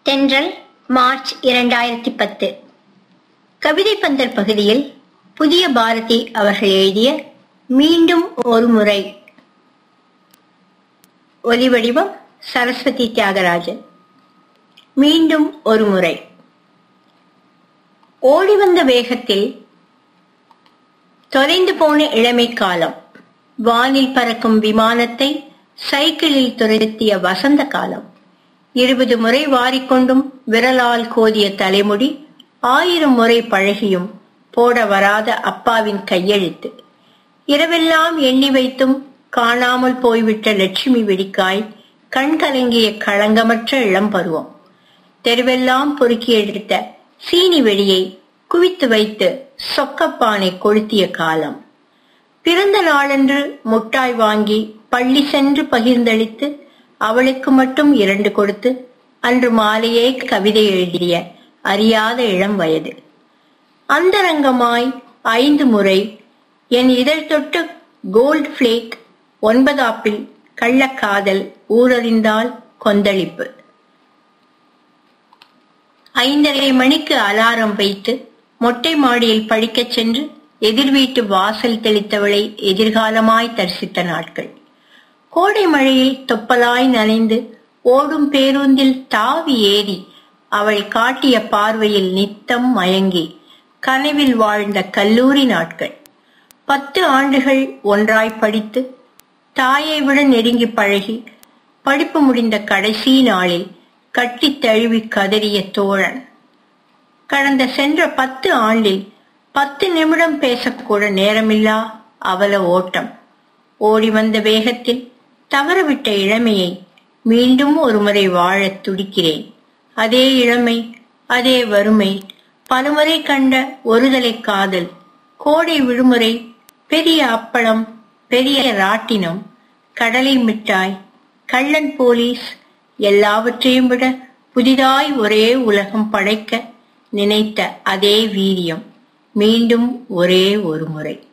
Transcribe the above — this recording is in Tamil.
தென்றல் மார்ச் இரண்டாயிரத்தி பத்து கவிதை பந்தல் பகுதியில் புதிய பாரதி அவர்கள் எழுதிய மீண்டும் ஒரு முறை ஒலிவடிவம் சரஸ்வதி தியாகராஜன் மீண்டும் ஒரு முறை ஓடி வந்த வேகத்தில் தொலைந்து போன இளமை காலம் வானில் பறக்கும் விமானத்தை சைக்கிளில் துரத்திய வசந்த காலம் இருபது முறை வாரிக்கொண்டும் விரலால் கோதிய தலைமுடி ஆயிரம் முறை பழகியும் போட வராத அப்பாவின் கையெழுத்து இரவெல்லாம் எண்ணி வைத்தும் காணாமல் போய்விட்ட லட்சுமி வெடிக்காய் கண் கலங்கிய களங்கமற்ற இளம் பருவம் தெருவெல்லாம் பொறுக்கி எடுத்த சீனி வெடியை குவித்து வைத்து சொக்கப்பானை கொளுத்திய காலம் பிறந்த நாளன்று முட்டாய் வாங்கி பள்ளி சென்று பகிர்ந்தளித்து அவளுக்கு மட்டும் இரண்டு கொடுத்து அன்று மாலையே கவிதை எழுதிய அறியாத இளம் வயது அந்தரங்கமாய் ஐந்து முறை என் இதழ் தொட்டு கோல்ட் பிளேக் ஒன்பதாப்பில் கள்ளக்காதல் ஊரறிந்தால் கொந்தளிப்பு ஐந்தரை மணிக்கு அலாரம் வைத்து மொட்டை மாடியில் படிக்கச் சென்று எதிர் வீட்டு வாசல் தெளித்தவளை எதிர்காலமாய் தரிசித்த நாட்கள் கோடை மழையில் தொப்பலாய் நனைந்து ஓடும் பேருந்தில் தாவி ஏறி அவள் காட்டிய பார்வையில் நித்தம் மயங்கி கனவில் வாழ்ந்த கல்லூரி நாட்கள் பத்து ஆண்டுகள் ஒன்றாய் படித்து தாயை விட நெருங்கி பழகி படிப்பு முடிந்த கடைசி நாளில் கட்டித் தழுவி கதறிய தோழன் கடந்த சென்ற பத்து ஆண்டில் பத்து நிமிடம் பேசக்கூட நேரமில்லா அவல ஓட்டம் ஓடி வந்த வேகத்தில் தவறவிட்ட இளமையை மீண்டும் ஒருமுறை வாழத் துடிக்கிறேன் அதே இளமை அதே வறுமை பலமுறை கண்ட ஒருதலை காதல் கோடை விடுமுறை பெரிய அப்பளம் பெரிய ராட்டினம் கடலை மிட்டாய் கள்ளன் போலீஸ் எல்லாவற்றையும் விட புதிதாய் ஒரே உலகம் படைக்க நினைத்த அதே வீரியம் மீண்டும் ஒரே ஒரு முறை